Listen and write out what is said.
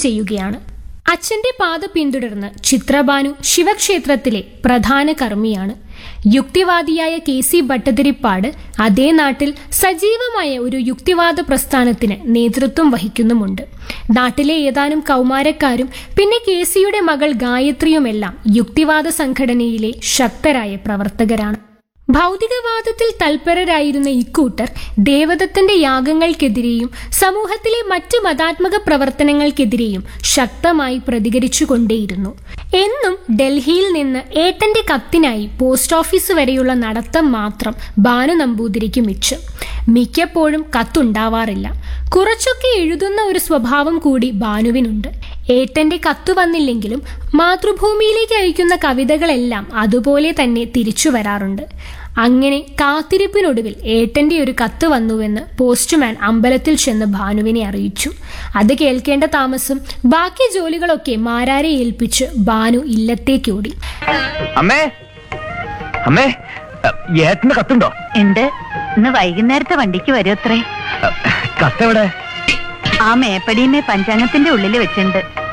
ചെയ്യുകയാണ് അച്ഛന്റെ പാത പിന്തുടർന്ന് ചിത്രബാനു ശിവക്ഷേത്രത്തിലെ പ്രധാന കർമ്മിയാണ് യുക്തിവാദിയായ കെ സി ഭട്ടതിരിപ്പാട് അതേ നാട്ടിൽ സജീവമായ ഒരു യുക്തിവാദ പ്രസ്ഥാനത്തിന് നേതൃത്വം വഹിക്കുന്നുമുണ്ട് നാട്ടിലെ ഏതാനും കൗമാരക്കാരും പിന്നെ കെ സിയുടെ മകൾ ഗായത്രിയുമെല്ലാം യുക്തിവാദ സംഘടനയിലെ ശക്തരായ പ്രവർത്തകരാണ് ഭൗതികവാദത്തിൽ തൽപരരായിരുന്ന ഇക്കൂട്ടർ ദേവദത്തിന്റെ യാഗങ്ങൾക്കെതിരെയും സമൂഹത്തിലെ മറ്റ് മതാത്മക പ്രവർത്തനങ്ങൾക്കെതിരെയും ശക്തമായി പ്രതികരിച്ചുകൊണ്ടേയിരുന്നു എന്നും ഡൽഹിയിൽ നിന്ന് ഏട്ടന്റെ കത്തിനായി പോസ്റ്റ് ഓഫീസ് വരെയുള്ള നടത്തം മാത്രം ഭാനു നമ്പൂതിരിക്ക് മിച്ചം മിക്കപ്പോഴും കത്തുണ്ടാവാറില്ല കുറച്ചൊക്കെ എഴുതുന്ന ഒരു സ്വഭാവം കൂടി ഭാനുവിനുണ്ട് ഏട്ടന്റെ കത്ത് വന്നില്ലെങ്കിലും മാതൃഭൂമിയിലേക്ക് അയക്കുന്ന കവിതകളെല്ലാം അതുപോലെ തന്നെ തിരിച്ചു വരാറുണ്ട് അങ്ങനെ കാത്തിരിപ്പിനൊടുവിൽ ഏട്ടന്റെ ഒരു കത്ത് വന്നുവെന്ന് പോസ്റ്റ്മാൻ അമ്പലത്തിൽ ചെന്ന് ഭാനുവിനെ അറിയിച്ചു അത് കേൾക്കേണ്ട താമസം ബാക്കി ജോലികളൊക്കെ മാരാരെ ഏൽപ്പിച്ച് ഭാനു ഇല്ലത്തേക്കോടി അമ്മേ അമ്മേ ഏട്ടന് കത്തുണ്ടോ ഉണ്ട് ഇന്ന് വൈകുന്നേരത്തെ വണ്ടിക്ക് വരും അത്രേ കത്തെവിടെ ആ മേപ്പടിയുമേ പഞ്ചാംഗത്തിന്റെ ഉള്ളിൽ വെച്ചിട്ടുണ്ട്